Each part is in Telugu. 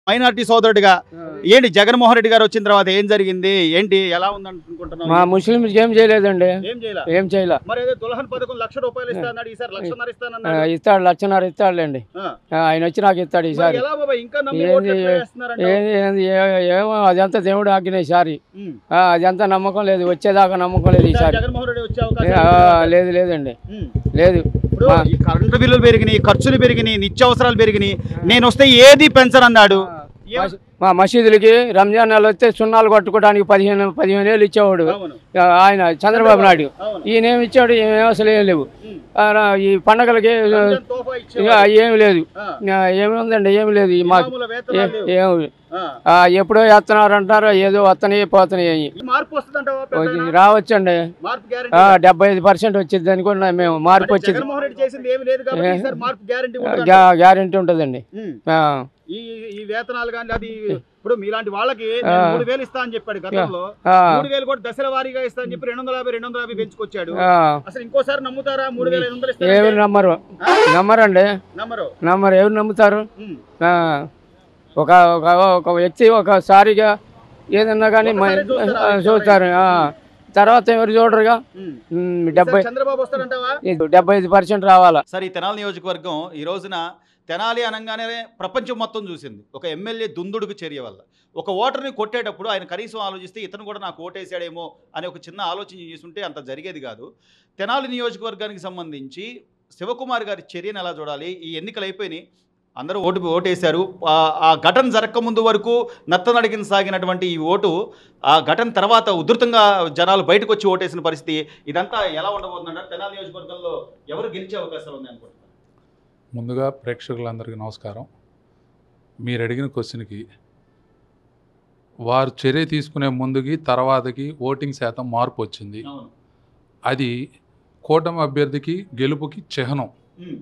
మైనార్టీ సోదరుడిగా ఏంటి జగన్మోహన్ రెడ్డి గారు వచ్చిన తర్వాత ఏం జరిగింది ఏంటి ఎలా ఉంది మా అనుకుంటున్నావు ముస్లింస్ ఏం చేయలేదండి ఏం చేయాల ఏం చేయలే మరి ఏదో దుల్హన్ పథకం లక్ష రూపాయలు ఇస్తా అన్నాడు ఈసారి లక్షన్నర ఆ, ఇస్తానన్నాడు ఇస్తాడు లక్షన్నర ఇస్తాడులేండి ఆ. ఆ, ఆయన వచ్చి నాకు ఇస్తాడు మరి ఈసారి ఎలా బాబా ఇంకా నమ్మి ఏంది? ఓట్లు ఎట్లా వేస్తున్నారంట? ఏంది ఏంది ఏ- ఏమో అదంతా దేవుడు ఆగిన ఈసారి ఉమ్. ఆ, అదంతా నమ్మకం లేదు వచ్చేదాకా నమ్మకం లేదు ఈసారి ఈసారి జగన్మోహన్ రెడ్డి వచ్చే ఏ, అవకాశం ఆ, ఉంది. లేదు లేదండి ఉమ్. లేదు ఇప్పుడు మా- ఈ కరెంటు బిల్లులు పెరిగినాయి ఖర్చులు పెరిగినాయి నిత్యావసరాలు పెరిగినాయి నేను వస్తే ఏది పెంచనన్నాడు ఏం- మసీ- మా మసీదులకి రంజాన్ నెల వస్తే సున్నాలు కొట్టుకోవడానికి పదిహేను పదిహేను వేలు ఇచ్చేవాడు అవును ఆ, ఆయన చంద్రబాబు నాయుడు అవును ఈయన ఏమి ఇచ్చాడు ఏం అసలు ఏం లేవు ఉమ్. ఆ, రా- ఈ పండగలకి రంజాన్ తోఫా ఇక ఇచ్చేవాడు. ఏమి లేదు ఆ. ఆ, ఏమి ఉందండి ఏమి లేదు ఈ మాకు ఇమాముల వేతనాలు లేవు. ఏమి ఆ. ఆ, ఎప్పుడో వేస్తున్నారు అంటారు ఏదో వస్తున్నాయి పోతున్నాయి ఈ మార్పు వస్తుందంటావా పెద్దయినా? రావచ్చండి మార్పు ఆ, గ్యారెంటీ డెబ్బై ఐదు పర్సెంట్ వచ్చింది అనుకున్నా మేము మార్పు వచ్చింది జగన్మోహన్ రెడ్డి చేసింది ఏమి లేదు కాబట్టి ఏ. ఈసారి మార్పు గ్యారెంటీ గ్యారెంటీ ఉంటుందండి ఆ, ఈ ఈ వేతనాలు కానీ అది ఇప్పుడు మీలాంటి వాళ్ళకి నేను ఆ. మూడు వేలు ఇస్తా అని చెప్పాడు గతంలో ఆ, మూడు వేలు కూడా దశల వారీగా ఇస్తా అని చెప్పి రెండు వందల యాభై రెండు వందల యాభై పెంచుకొచ్చాడు ఆ, అసలు ఇంకోసారి నమ్ముతారా మూడు వేల ఐదు వందలు ఎవరు ఇస్తారు నమ్మరు నమ్మరండి నమ్మరు నమ్మరు ఎవరు నమ్ముతారు ఉమ్. ఆ, ఒక ఒక ఒక వ్యక్తి ఒకసారిగా ఏదన్నా కానీ మ- ఒకసారి చూస్తారా? ఆ, చూస్తారు ఆ. తర్వాత ఎవరు చూడరుగా ఉమ్. ఉమ్, డెబ్బై ఈసారి చంద్రబాబు వస్తాడంటావా ఇది డెబ్బై ఐదు పర్సెంట్ రావాలా సరే ఈ తెనాలి నియోజకవర్గం ఈ రోజున తెనాలి అనగానే ప్రపంచం మొత్తం చూసింది ఒక ఎమ్మెల్యే దుందుడుకు చర్య వల్ల ఒక ఓటర్ని కొట్టేటప్పుడు ఆయన కనీసం ఆలోచిస్తే ఇతను కూడా నాకు ఓటేసాడేమో అనే ఒక చిన్న ఆలోచన చేసుంటే అంత జరిగేది కాదు తెనాలి నియోజకవర్గానికి సంబంధించి శివకుమార్ గారి చర్యను ఎలా చూడాలి ఈ ఎన్నికలు అయిపోయినాయి అందరూ ఓటు ఓటేశారు ఆ- ఆ ఘటన జరగకముందు వరకు నత్తనడిగిన సాగినటువంటి ఈ ఓటు ఆ ఘటన తర్వాత ఉధృతంగా జనాలు బయటకు వచ్చి ఓటేసిన పరిస్థితి ఇదంతా ఎలా ఉండబోతుందంటే తెనాలి నియోజకవర్గంలో ఎవరు గెలిచే అవకాశాలు ఉన్నాయి అనుకుంటున్నారు ముందుగా ప్రేక్షకులందరికీ నమస్కారం మీరు అడిగిన క్వశ్చన్కి వారు చర్య తీసుకునే ముందుకి తర్వాతకి ఓటింగ్ శాతం మార్పు వచ్చింది అవును అది కూటమి అభ్యర్థికి గెలుపుకి చిహ్నం ఉమ్,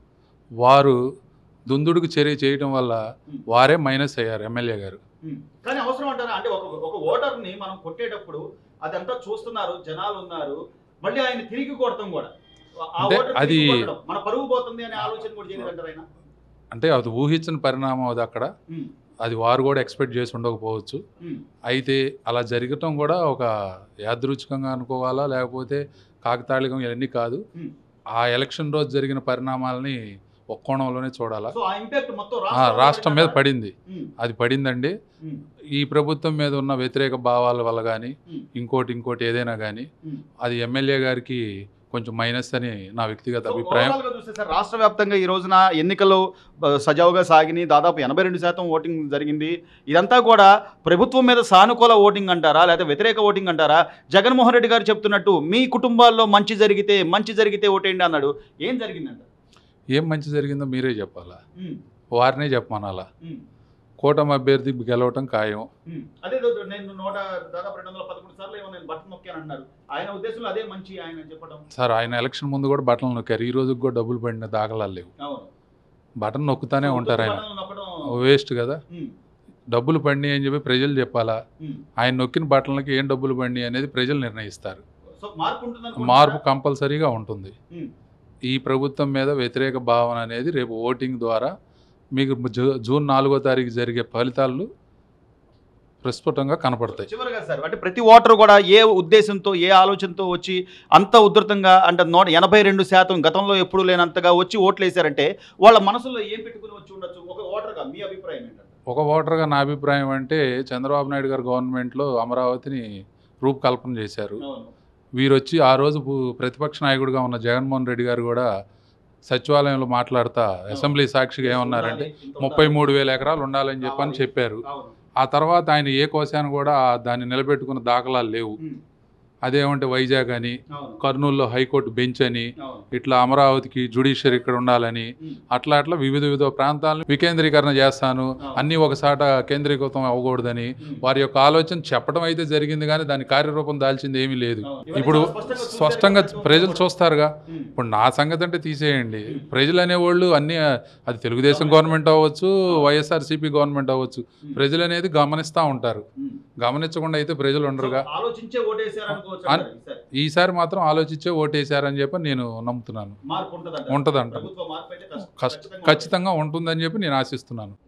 వారు దుందుడుకు చర్య చేయడం వల్ల ఉమ్, వారే మైనస్ అయ్యారు ఎమ్మెల్యే గారు ఉమ్. కానీ అవసరం అంటారా అంటే ఒక ఒక ఓటర్ని మనం కొట్టేటప్పుడు అదంతా చూస్తున్నారు జనాలు ఉన్నారు మళ్ళీ ఆయన తిరిగి కొడతాం కూడా ఆ అంటే ఓటర్ అది- తిరిగి కొట్టడం. మన పరువు పోతుంది అనే ఆలోచన కూడా చేయలేదంటారు ఆయన అంటే అది ఊహించిన పరిణామం అది అక్కడ ఉమ్, అది వారు కూడా ఎక్స్పెక్ట్ చేసి ఉండకపోవచ్చు ఉమ్, అయితే అలా జరగటం కూడా ఒక యాదృచ్ఛికంగా అనుకోవాలా లేకపోతే కాకతాళికం ఇవన్నీ కాదు ఉమ్. ఆ ఎలక్షన్ రోజు జరిగిన పరిణామాలని ఒక కోణంలోనే చూడాలా సో ఆ ఇంపాక్ట్ మొత్తం ఆ, రాష్ట్రం మీద పడింది ఉమ్, అది పడిందండి ఉమ్, ఈ ప్రభుత్వం మీద ఉన్న వ్యతిరేక భావాల వల్ల కానీ ఉమ్, ఇంకోటి ఇంకోటి ఏదైనా కానీ ఉమ్. అది ఎమ్మెల్యే గారికి కొంచెం మైనస్ అని నా వ్యక్తిగత సో అభిప్రాయం ఓవరాల్గా చూస్తే సార్ రాష్ట్ర వ్యాప్తంగా ఈ రోజున ఎన్నికలు ఆ, సజావుగా సాగిని దాదాపు ఎనభై రెండు శాతం ఓటింగ్ జరిగింది ఇదంతా కూడా ప్రభుత్వం మీద సానుకూల ఓటింగ్ అంటారా లేదా వ్యతిరేక ఓటింగ్ అంటారా జగన్మోహన్ రెడ్డి గారు చెప్తున్నట్టు మీ కుటుంబాల్లో మంచి జరిగితే మంచి జరిగితే ఓటేయండి అన్నాడు ఏం జరిగిందంట ఏం మంచి జరిగిందో మీరే చెప్పాలా ఉమ్, వారినే చెప్పమనాలా ఉమ్, కూటమి అభ్యర్థి గెలవటం ఖాయం ఉమ్. అదే దో- నేను నూట దాదాపు రెండు వందల పదకొండు సార్లు ఏమో నేను బట్టన్ నొక్కాను అన్నారు ఆయన ఉద్దేశంలో అదే మంచి ఆయన చెప్పడం సార్ ఆయన ఎలక్షన్ ముందు కూడా బట్టలు నొక్కారు ఈ రోజుకి కూడా డబ్బులు పడిన దాఖలాలు లేవు అవును బటన్ నొక్కుతానే ఉంటారు ఆయన బటన్లు నొక్కడం వేస్ట్ కదా ఉమ్, డబ్బులు పడినాయి అని చెప్పి ప్రజలు చెప్పాలా ఉమ్. ఆయన నొక్కిన బట్టలకి ఏం డబ్బులు పడినాయి అనేది ప్రజలు నిర్ణయిస్తారు సో మార్పు ఉంటుంది మార్పు కంపల్సరీగా ఉంటుంది ఉమ్. ఈ ప్రభుత్వం మీద వ్యతిరేక భావన అనేది రేపు ఓటింగ్ ద్వారా మీకు జూ- జూన్ నాలుగో తారీఖు జరిగే ఫలితాలు ప్రస్ఫుటంగా కనపడతాయి చివరిగా సార్ అంటే ప్రతి ఓటర్ కూడా ఏ ఉద్దేశంతో ఏ ఆలోచనతో వచ్చి అంత ఉధృతంగా అంటే నూట ఎనభై రెండు శాతం గతంలో ఎప్పుడు లేనంతగా వచ్చి ఓట్లు వేశారంటే వాళ్ళ మనసులో ఏం పెట్టుకుని వచ్చి ఉండొచ్చు ఒక ఓటర్గా మీ అభిప్రాయం ఏంటంటే ఒక ఓటర్గా నా అభిప్రాయం అంటే చంద్రబాబు నాయుడు గారు గవర్నమెంట్లో అమరావతిని రూపకల్పన చేశారు అవును వీరు వచ్చి ఆ రోజు పు- ప్రతిపక్ష నాయకుడిగా ఉన్న జగన్మోహన్ రెడ్డి గారు కూడా సచివాలయంలో మాట్లాడుతా అసెంబ్లీ సాక్షిగా ఏమన్నారంటే ఇంత ముప్పై ఉండాలి. మూడు వేల ఎకరాలు ఉండాలని చెప్పని చెప్పారు అవును ఆ తర్వాత ఆయన ఏ కోశాన్ని కూడా దాన్ని నిలబెట్టుకున్న దాఖలాలు లేవు ఉమ్, అదేమంటే వైజాగ్ అని అవును కర్నూలులో హైకోర్టు బెంచ్ అని అవును ఇట్లా అమరావతికి జుడిషియరీ ఇక్కడ ఉండాలని ఉమ్, అట్లా అట్లా వివిధ వివిధ ప్రాంతాలను వికేంద్రీకరణ చేస్తాను అవును. అన్నీ ఒకసాట కేంద్రీకృతం అవ్వకూడదని ఉమ్, వారి యొక్క ఆలోచన చెప్పడం అయితే జరిగింది కానీ దాని కార్యరూపం దాల్చింది ఏమీ లేదు అవును. ఇవన్నీ ఇప్పుడు చాలా స్పష్టంగా స్పష్టంగా చూశారు. ప్రజలు చూస్తారుగా ఉమ్, ఇప్పుడు నా సంగతి అంటే తీసేయండి ప్రజలు అనేవాళ్ళు అన్ని అది తెలుగుదేశం గవర్నమెంట్ అవ్వచ్చు వైఎస్ఆర్సీపీ గవర్నమెంట్ అవ్వచ్చు ఉమ్, ప్రజలు అనేది గమనిస్తూ ఉంటారు ఉమ్. గమనించకుండా అయితే ప్రజలు ఉండరుగా సో ఆలోచించే ఓటేసారనుకోవచ్చు అన్- అంటారు ఈసారి. ఈసారి మాత్రం ఆలోచించే ఓటేశారని చెప్పి నేను నమ్ముతున్నాను మార్పు ఉంటుందంట ఉంటదంట ప్రభుత్వ మార్పు అయితే కష్ట- కష్ట ఖచ్చితంగా ఖచ్చితంగా ఉంటుందని చెప్పి నేను ఆశిస్తున్నాను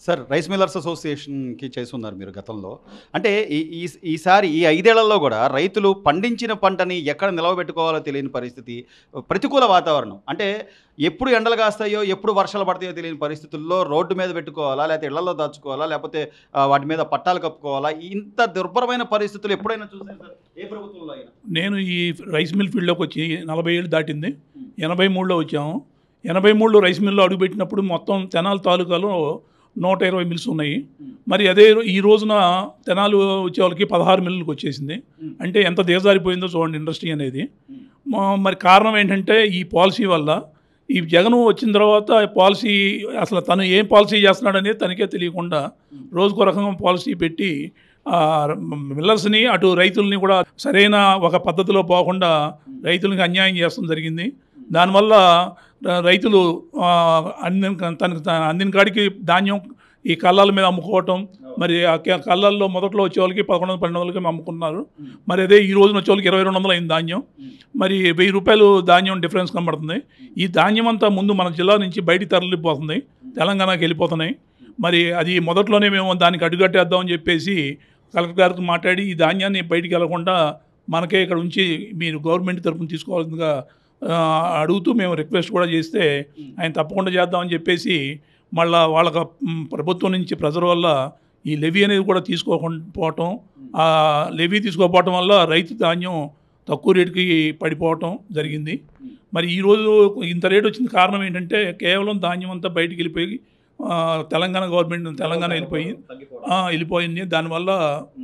సార్ రైస్ మిల్లర్స్ అసోసియేషన్కి చేస్తున్నారు మీరు గతంలో అంటే ఈ ఈ ఈసారి ఈ ఐదేళ్లలో కూడా రైతులు పండించిన పంటని ఎక్కడ నిలవబెట్టుకోవాలో తెలియని పరిస్థితి ప్రతికూల వాతావరణం అంటే ఎప్పుడు ఎండలు కాస్తాయో ఎప్పుడు వర్షాలు పడతాయో తెలియని పరిస్థితుల్లో రోడ్డు మీద పెట్టుకోవాలా లేకపోతే ఇళ్లలో దాచుకోవాలా లేకపోతే ఆ, వాటి మీద పట్టాలు కప్పుకోవాలా ఇంత దుర్భరమైన పరిస్థితులు ఎప్పుడైనా చూసారు సార్ ఏ ప్రభుత్వంలో అయినా నేను ఈ రైస్ మిల్ ఫీల్డ్లోకి వచ్చి నలభై ఏళ్ళు దాటింది ఎనభై మూడులో వచ్చాము ఎనభై మూడులో రైస్ మిల్లో అడుగుపెట్టినప్పుడు మొత్తం తెనాలి తాలూకాలో నూట ఇరవై మిల్స్ ఉన్నాయి మరి అదే రో- ఈ రోజున తెనాలు వచ్చే వాళ్ళకి పదహారు మిల్లులకు వచ్చేసింది అంటే ఎంత దిగజారిపోయిందో చూడండి ఇండస్ట్రీ అనేది మా- మరి కారణం ఏంటంటే ఈ పాలసీ వల్ల ఈ జగన్ వచ్చిన తర్వాత పాలసీ అసలు తను ఏం పాలసీ చేస్తున్నాడు అనేది తనకే తెలియకుండా రోజుకో రకంగా పాలసీ పెట్టి ఆ, మిల్లర్స్ని అటు రైతుల్ని కూడా సరైన ఒక పద్ధతిలో పోకుండా రైతులకి అన్యాయం చేస్తాం జరిగింది దానివల్ల ర- రైతులు ఆ, అందిన తనకు తా- అందిన కాడికి ధాన్యం ఈ కళ్ళాల మీద అమ్ముకోవటం మరి ఆ క- కళ్ళల్లో మొదట్లో వచ్చే వాళ్ళకి పదకొండు వందల పన్నెండు వందలకి అమ్ముకున్నారు మరి అదే ఈ రోజున వచ్చే వాళ్ళకి ఇరవై రెండు వందలు అయింది ధాన్యం మరి వెయ్యి రూపాయలు ధాన్యం డిఫరెన్స్ కనబడుతుంది ఈ ధాన్యం అంతా ముందు మన జిల్లా నుంచి బయటికి తరలిపోతుంది తెలంగాణకి వెళ్ళిపోతున్నాయి మరి అది మొదట్లోనే మేము దానికి అడ్డుకట్టేద్దామని చెప్పేసి కలెక్టర్ గారితో మాట్లాడి ఈ ధాన్యాన్ని బయటికి వెళ్లకుండా మనకే ఇక్కడ ఉంచి మీరు గవర్నమెంట్ తరఫున తీసుకోవాల్సిందిగా ఆ, అడుగుతూ మేము రిక్వెస్ట్ కూడా చేస్తే ఆయన తప్పకుండా చేద్దామని చెప్పేసి మళ్ళా వాళ్ళకి మ్, ప్రభుత్వం నుంచి ప్రెజర్ వల్ల ఈ లెవీ అనేది కూడా తీసుకోకుండా పోవటం ఆ లెవీ తీసుకోకపోవటం వల్ల రైతు ధాన్యం తక్కువ రేటుకి పడిపోవటం జరిగింది మరి ఈరోజు ఇంత రేటు వచ్చిన కారణం ఏంటంటే కేవలం ధాన్యం అంతా బయటికి వెళ్ళిపోయి ఆ, తెలంగాణ గవర్నమెంట్ తెలంగాణ వెళ్ళిపోయి ఆ, వెళ్ళిపోయింది దానివల్ల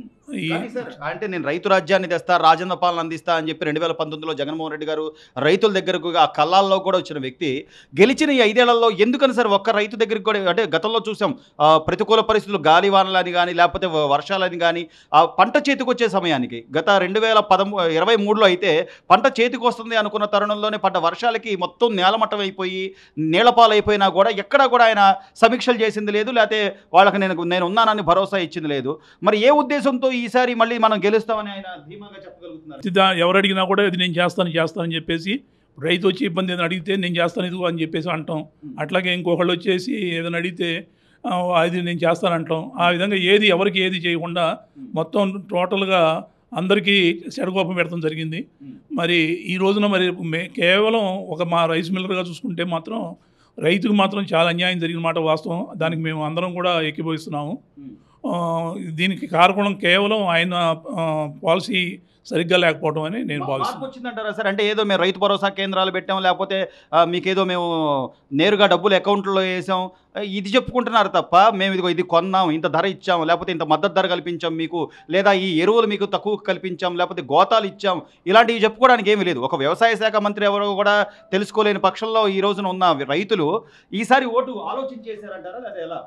ఈ కానీ సార్ అంటే నేను రైతు రాజ్యాన్ని తెస్తా రాజన్న పాలన అందిస్తా అని చెప్పి రెండు వేల పంతొమ్మిదిలో జగన్మోహన్ రెడ్డి గారు రైతుల దగ్గరకు ఆ కళ్ళాల్లో కూడా వచ్చిన వ్యక్తి గెలిచిన ఈ ఐదేళ్లలో ఎందుకని సార్ ఒక్క రైతు దగ్గరికి కూడా అంటే గతంలో చూసాం ఆ, ప్రతికూల పరిస్థితులు గాలి వానలని కానీ లేకపోతే వ- వర్షాలని కానీ ఆ పంట చేతికి వచ్చే సమయానికి గత రెండు వేల పదమూ ఇరవై మూడులో అయితే పంట చేతికి వస్తుంది అనుకున్న తరుణంలోనే పడ్డ వర్షాలకి మొత్తం నేలమట్టం అయిపోయి నీళ్లపాలైపోయినా కూడా ఎక్కడా కూడా ఆయన సమీక్షలు చేసింది లేదు లేకపోతే వాళ్ళకి నేను నేను ఉన్నానని భరోసా ఇచ్చింది లేదు మరి ఏ ఉద్దేశంతో ఈసారి మళ్ళీ మనం గెలుస్తామని ఆయన ధీమాగా చెప్పగలుగుతున్నారు ఇది దా- ఎవరు అడిగినా కూడా ఇది నేను చేస్తాను చేస్తానని చెప్పేసి రైతు వచ్చి ఇబ్బంది ఏదైనా అడిగితే నేను చేస్తాను ఇదిగో అని చెప్పేసి అంటాం అట్లాగే ఇంకొకళ్ళు వచ్చేసి ఏదైనా అడిగితే "ఆ, అది నేను చేస్తాను అంటాం ఆ విధంగా ఏది ఎవరికి ఏది చేయకుండా మొత్తం టోటల్గా అందరికీ చెడగోపం పెడతాం జరిగింది మరి ఈ రోజున మరి మే- కేవలం ఒక మా రైస్ మిల్లర్గా చూసుకుంటే మాత్రం రైతుకు మాత్రం చాలా అన్యాయం జరిగిన మాట వాస్తవం దానికి మేము అందరం కూడా ఎక్కిపోయిస్తున్నాము ఆ, దీనికి కారణం కేవలం ఆయన ఆ, పాలసీ సరిగ్గా లేకపోవడం అని నేను మార్పు భావిస్తున్నాను వచ్చిందంటారా సార్ అంటే ఏదో మేము రైతు భరోసా కేంద్రాలు పెట్టాం లేకపోతే ఆ, మీకేదో మేము నేరుగా డబ్బులు అకౌంట్లో వేసాం ఆ, ఇది చెప్పుకుంటున్నారు తప్ప మేము ఇదిగో ఇది కొన్నాం ఇంత ధర ఇచ్చాం లేకపోతే ఇంత మద్దతు ధర కల్పించాం మీకు లేదా ఈ ఎరువులు మీకు తక్కువ కల్పించాం లేకపోతే గోతాలు ఇచ్చాం ఇలాంటివి చెప్పుకోవడానికి ఏమీ లేదు ఒక వ్యవసాయ శాఖ మంత్రి ఎవరో కూడా తెలుసుకోలేని పక్షంలో ఈ రోజున ఉన్న రైతులు ఈసారి ఓటు ఆలోచించేశారంటారా లేదా ఎలా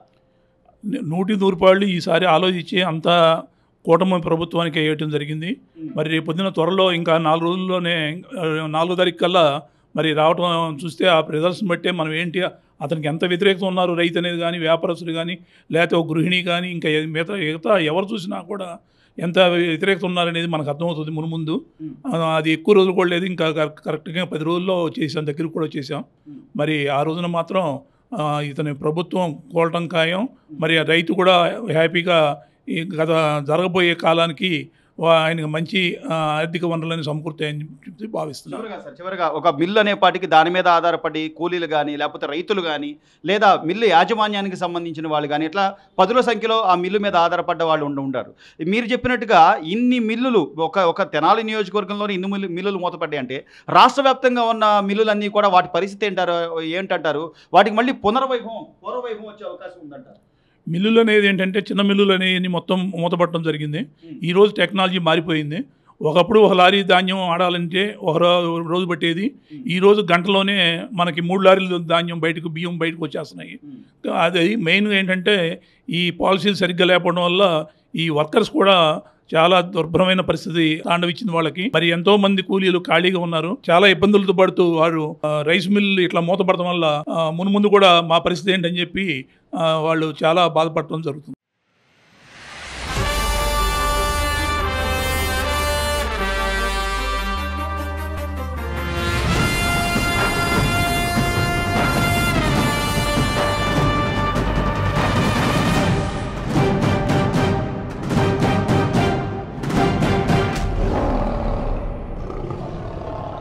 నూటి నూరు రూపాయలు ఈసారి ఆలోచించి అంత కూటమి ప్రభుత్వానికి వేయటం జరిగింది మరి రేపు పొద్దున త్వరలో ఇంకా నాలుగు రోజుల్లోనే ఆ, నాలుగో తారీఖు కల్లా మరి రావటం చూస్తే ఆ రిజల్ట్స్ని బట్టే మనం ఏంటి అతనికి ఎంత వ్యతిరేకత ఉన్నారు రైతు అనేది కానీ వ్యాపారస్తులు కానీ లేకపోతే ఒక గృహిణి కానీ ఇంకా ఏ- మిగతా మిగతా ఎవరు చూసినా కూడా ఎంత వ్యతిరేకత ఉన్నారనేది మనకు అర్థమవుతుంది మును ముందు ఆ, అది ఎక్కువ రోజులు కూడా లేదు ఇంకా కరెక్ట్- కరెక్ట్గా పది రోజుల్లో చేసాం దగ్గరికి కూడా వచ్చేసాం మరి ఆ రోజున మాత్రం ఆ, ఇతని ప్రభుత్వం కోలటం ఖాయం మరి ఆ రైతు కూడా హ్యాపీగా ఈ గత జరగబోయే కాలానికి వా- ఆయనకు మంచి ఆ, ఆర్థిక వనరులను సమకూర్తాయని చెప్పి భావిస్తున్నారు చివరగా సార్ చివరగా ఒక మిల్లు అనే పాటికి దాని మీద ఆధారపడి కూలీలు కానీ లేకపోతే రైతులు కానీ లేదా మిల్లు యాజమాన్యానికి సంబంధించిన వాళ్ళు కానీ ఇట్లా పదుల సంఖ్యలో ఆ మిల్లు మీద ఆధారపడ్డ వాళ్ళు ఉండి ఉంటారు మీరు చెప్పినట్టుగా ఇన్ని మిల్లులు ఒక ఒక తెనాలి నియోజకవర్గంలోని ఇన్ని మిల్లు మిల్లులు మూతపడ్డాయి అంటే రాష్ట్ర వ్యాప్తంగా ఉన్న మిల్లులన్నీ కూడా వాటి పరిస్థితి ఏంటారు ఏంటంటారు వాటికి మళ్ళీ పునర్వైభవం పూర్వవైభవం వచ్చే అవకాశం ఉందంటారు మిల్లులు అనేది ఏంటంటే చిన్న మిల్లులు అనేవి మొత్తం మూతపడటం జరిగింది ఈరోజు టెక్నాలజీ మారిపోయింది ఒకప్పుడు ఒక లారీ ధాన్యం ఆడాలంటే ఒక రో- రోజు పట్టేది ఈ రోజు గంటలోనే మనకి మూడు లారీలు ధాన్యం బయటకు బియ్యం బయటకు వచ్చేస్తున్నాయి అది మెయిన్ ఏంటంటే ఈ పాలసీలు సరిగ్గా లేకపోవడం వల్ల ఈ వర్కర్స్ కూడా చాలా దుర్భరమైన పరిస్థితి తాండవిచ్చింది వాళ్ళకి మరి ఎంతో మంది కూలీలు ఖాళీగా ఉన్నారు చాలా ఇబ్బందులతో పడుతూ వారు ఆ, రైస్ మిల్ ఇట్లా మూతపడటం వల్ల ఆ, మును ముందు కూడా మా పరిస్థితి ఏంటని చెప్పి ఆ, వాళ్ళు చాలా బాధపడటం జరుగుతుంది